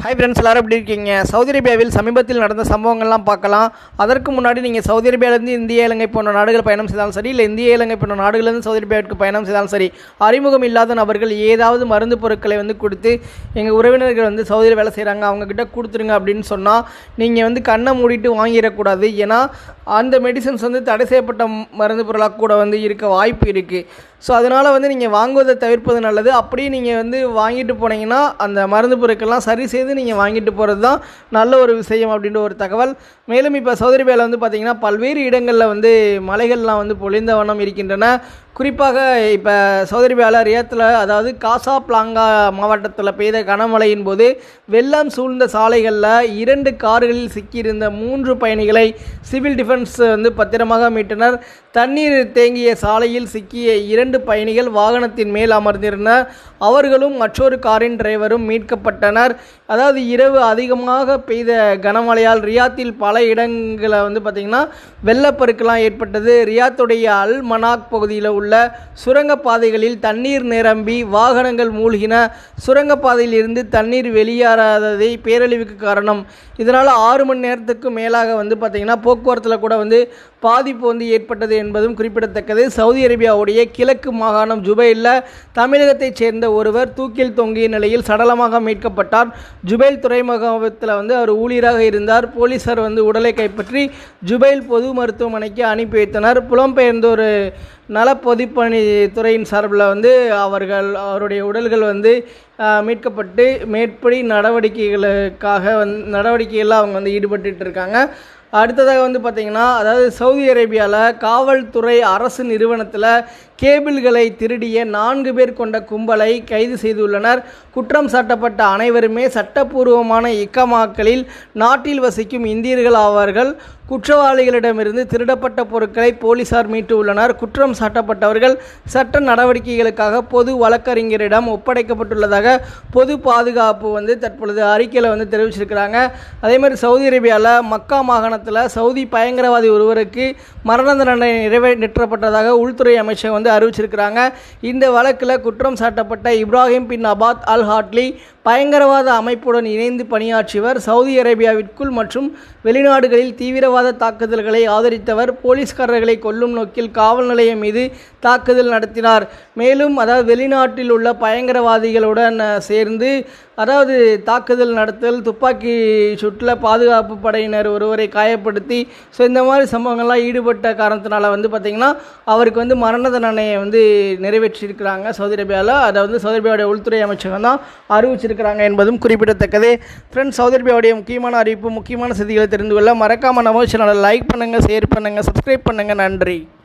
hi friends எல்லாரும் எப்படி இருக்கீங்க சவுதி அரேபியாவில் சமீபத்தில் நடந்த சம்பவங்கள்லாம் பார்க்கலாம் அதற்கு முன்னாடி நீங்கள் சவுதி அரேபியாவிலேருந்து இந்திய இலங்கை போன்ற நாடுகள் பயணம் செய்தாலும் சரி இல்லை இந்திய இலங்கை போன்ற நாடுகளிலிருந்து சவுதி அரேபியாவிற்கு பயணம் செய்தாலும் சரி அறிமுகம் இல்லாத நபர்கள் ஏதாவது மருந்து பொருட்களை வந்து கொடுத்து எங்கள் உறவினர்கள் வந்து சவுதியில் வேலை செய்கிறாங்க அவங்கக்கிட்ட கொடுத்துருங்க அப்படின்னு சொன்னால் நீங்கள் வந்து கண்ணை மூடிட்டு வாங்கிடக்கூடாது ஏன்னா அந்த மெடிசன்ஸ் வந்து தடை செய்யப்பட்ட ம- மருந்து பொருளாக கூட வந்து இருக்க வாய்ப்பு இருக்குது ஸோ அதனால் வந்து நீங்கள் வாங்குவதை தவிர்ப்பது நல்லது அப்படியே நீங்கள் வந்து வாங்கிட்டு போனீங்கன்னா அந்த மருந்து பொருட்கள்லாம் சரி செய்து நீங்கள் வாங்கிட்டு போகிறது தான் நல்ல ஒரு விஷயம் அப்படின்ற ஒரு தகவல் மேலும் இப்போ சௌதரி பேல வந்து பார்த்திங்கன்னா பல்வேறு இடங்களில் வந்து மலைகள்லாம் வந்து பொழிந்த வண்ணம் இருக்கின்றன குறிப்பாக இப்போ சௌதரி பேல ரியாத்தில் அதாவது காசா பிளாங்கா மாவட்டத்தில் பெய்த கனமழையின் போது வெள்ளம் சூழ்ந்த சாலைகளில் இரண்டு கார்களில் சிக்கியிருந்த மூன்று பயணிகளை சிவில் டிஃபென்ஸ் வந்து பத்திரமாக மீட்டனர் தண்ணீர் தேங்கிய சாலையில் சிக்கிய இரண்டு பயணிகள் வாகனத்தின் மேல் அமர்ந்திருந்தனர் அவர்களும் மற்றொரு காரின் டிரைவரும் மீட்கப்பட்டனர் அதாவது இரவு அதிகமாக பெய்த கனமழையால் ரியாத்தில் பல இடங்களில் வந்து பார்த்திங்கன்னா வெள்ளப்பெருக்கெல்லாம் ஏற்பட்டது ரியாத்துடைய அல் மனாக் பகுதியில் உள்ள சுரங்கப்பாதைகளில் தண்ணீர் நிரம்பி வாகனங்கள் மூழ்கின சுரங்கப்பாதையில் இருந்து தண்ணீர் வெளியேறாததை பேரழிவுக்கு காரணம் இதனால் ஆறு மணி நேரத்துக்கு மேலாக வந்து பார்த்திங்கன்னா போக்குவரத்தில் கூட வந்து பாதிப்பு வந்து ஏற்பட்டது என்பதும் குறிப்பிடத்தக்கது சவுதி அரேபியாவுடைய கிழக்கு மாகாணம் ஜுபைலில் தமிழகத்தைச் சேர்ந்த ஒருவர் தூக்கில் தொங்கிய நிலையில் சடலமாக மீட்கப்பட்டார் ஜுபைல் துறைமுகத்தில் வந்து அவர் ஊழியராக இருந்தார் போலீசார் வந்து உடலை கைப்பற்றி ஜுபைல் பொது மருத்துவமனைக்கு அனுப்பி வைத்தனர் புலம்பெயர்ந்த ஒரு நல பொதுப்பணி துறையின் சார்பில் வந்து அவர்கள் அவருடைய உடல்கள் வந்து ஆஹ், மீட்கப்பட்டு மேற்படி நடவடிக்கைகளுக்காக வந்து நடவடிக்கைகளில் அவங்க வந்து ஈடுபட்டுட்டு இருக்காங்க அடுத்ததாக வந்து பார்த்திங்கன்னா அதாவது சவுதி அரேபியாவில் காவல்துறை அரசு நிறுவனத்தில் கேபிள்களை திருடிய நான்கு பேர் கொண்ட கும்பலை கைது செய்துள்ளனர் குற்றம் சாட்டப்பட்ட அனைவருமே சட்டப்பூர்வமான இக்கமாக்களில் நாட்டில் வசிக்கும் இந்தியர்கள் ஆவார்கள் குற்றவாளிகளிடமிருந்து திருடப்பட்ட பொருட்களை போலீசார் மீட்டு உள்ளனர் குற்றம் சாட்டப்பட்டவர்கள் சட்ட நடவடிக்கைகளுக்காக பொது வழக்கறிஞரிடம் ஒப்படைக்கப்பட்டுள்ளதாக பொது பாதுகாப்பு வந்து தற்பொழுது அறிக்கையில் வந்து தெரிவிச்சிருக்கிறாங்க அதே மாதிரி சவுதி அரேபியாவில் மக்கா மாகாணத்தில் சவுதி பயங்கரவாதி ஒருவருக்கு மரண தண்டனை நிறைவேற்றப்பட்டதாக உள்துறை அமைச்சகம் வந்து அறிவிச்சிருக்கிறாங்க இந்த வழக்கில் குற்றம் சாட்டப்பட்ட Ibrahim bin Abad al Hadli பயங்கரவாத அமைப்புடன் இணைந்து பணியாற்றியவர் சவுதி அரேபியாவிற்குள் மற்றும் வெளிநாடுகளில் தீவிரவாத தாக்குதல்களை ஆதரித்தவர் போலீஸ்காரர்களை கொல்லும் நோக்கில் காவல் நிலையம் மீது தாக்குதல் நடத்தினார் மேலும் அதாவது வெளிநாட்டில் உள்ள பயங்கரவாதிகளுடன் அஹ், சேர்ந்து அதாவது தாக்குதல் நடத்தல் துப்பாக்கி சுட்டில் பாதுகாப்பு படையினர் ஒருவரை காயப்படுத்தி ஸோ இந்த மாதிரி சம்பவங்கள்லாம் ஈடுபட்ட காரணத்தினால வந்து பார்த்திங்கன்னா அவருக்கு வந்து மரண தண்டனையை வந்து நிறைவேற்றியிருக்கிறாங்க சவுதி அரேபியாவில் அதை வந்து சவுதி அரேபியாவுடைய உள்துறை அமைச்சகம் தான் அறிவிச்சிருக்கிறாங்க என்பதும் குறிப்பிடத்தக்கது ஃப்ரெண்ட்ஸ் சவுதி அரேபியாவுடைய முக்கியமான அறிவிப்பு முக்கியமான செய்திகளை தெரிந்து கொள்ள மறக்காமல் நம்ம சேனலை லைக் பண்ணுங்கள் ஷேர் பண்ணுங்கள் சப்ஸ்கிரைப் பண்ணுங்கள் நன்றி